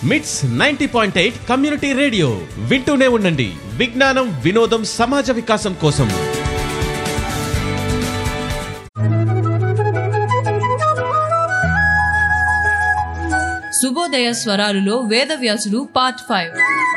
మిట్స్ ninety point eight community radio వింటూనే ఉండండి విజ్ఞానం వినోదం సమాజ వికాసం కోసం శుభోదయ స్వరాలులో వేదవ్యాసుడు పార్ట్ ఫైవ్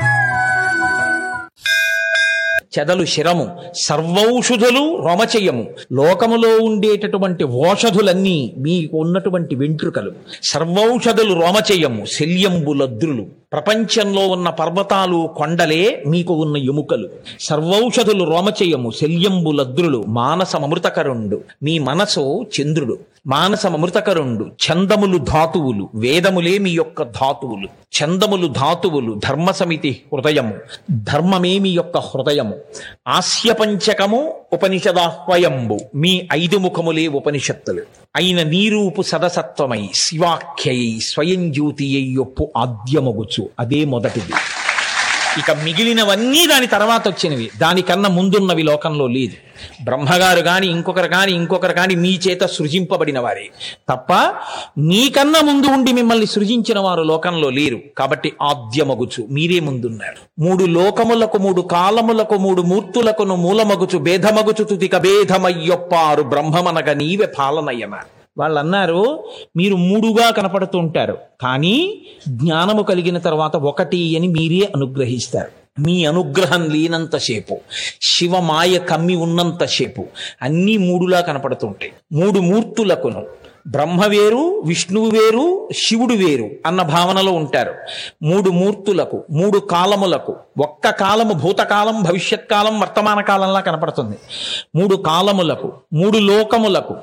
చెదలు శిరము సర్వౌషధులు రోమచయము లోకములో ఉండేటటువంటి ఓషధులన్నీ మీకు ఉన్నటువంటి వెంట్రుకలు సర్వౌషధులు రోమచయము శల్యంబులద్రులు ప్రపంచంలో ఉన్న పర్వతాలు కొండలే మీకు ఉన్న ఎముకలు సర్వౌషధులు రోమచయము శల్యంబులద్రులు మానసమృతకరుండు మీ మనసు చంద్రుడు మానసమృతకరుండు చందములు ధాతువులు వేదములే మీ యొక్క ధాతువులు చందములు ధాతువులు ధర్మ సమితి హృదయము ధర్మమే మీ యొక్క హృదయము ఆస్యపంచకము ఉపనిషదాహ్వయంబు మీ ఐదు ముఖములే ఉపనిషత్తులు అయిన నీరూపు సదసత్వమై శివాఖ్యై స్వయం జ్యోతి అయ్యొప్పు ఆద్యమగుచు అదే మొదటిది ఇక మిగిలినవన్నీ దాని తర్వాత వచ్చినవి దానికన్నా ముందున్నవి లోకంలో లేదు బ్రహ్మగారు గాని ఇంకొకరు కాని ఇంకొకరు కాని మీ చేత సృజింపబడిన వారే తప్ప నీకన్నా ముందు ఉండి మిమ్మల్ని సృజించిన వారు లోకంలో లేరు కాబట్టి ఆద్యమగుచు మీరే ముందున్నారు మూడు లోకములకు మూడు కాలములకు మూడు మూర్తులకును మూలమగుచు భేదమగుచు తుతిక భేదమయ్యొప్పారు బ్రహ్మమనగ నీవే పాలనయ్యన వాళ్ళు అన్నారు మీరు మూడుగా కనపడుతుంటారు కానీ జ్ఞానము కలిగిన తర్వాత ఒకటి అని మీరే అనుగ్రహిస్తారు మీ అనుగ్రహం లేనంతసేపు శివమాయ కమ్మి ఉన్నంతసేపు అన్నీ మూడులా కనపడుతుంటాయి మూడు మూర్తులకును బ్రహ్మ వేరు విష్ణువు వేరు శివుడు వేరు అన్న భావనలో ఉంటారు మూడు మూర్తులకు మూడు కాలములకు ఒక్క కాలము భూతకాలం భవిష్యత్ కాలం వర్తమాన కాలంలా కనపడుతుంది మూడు కాలములకు మూడు లోకములకు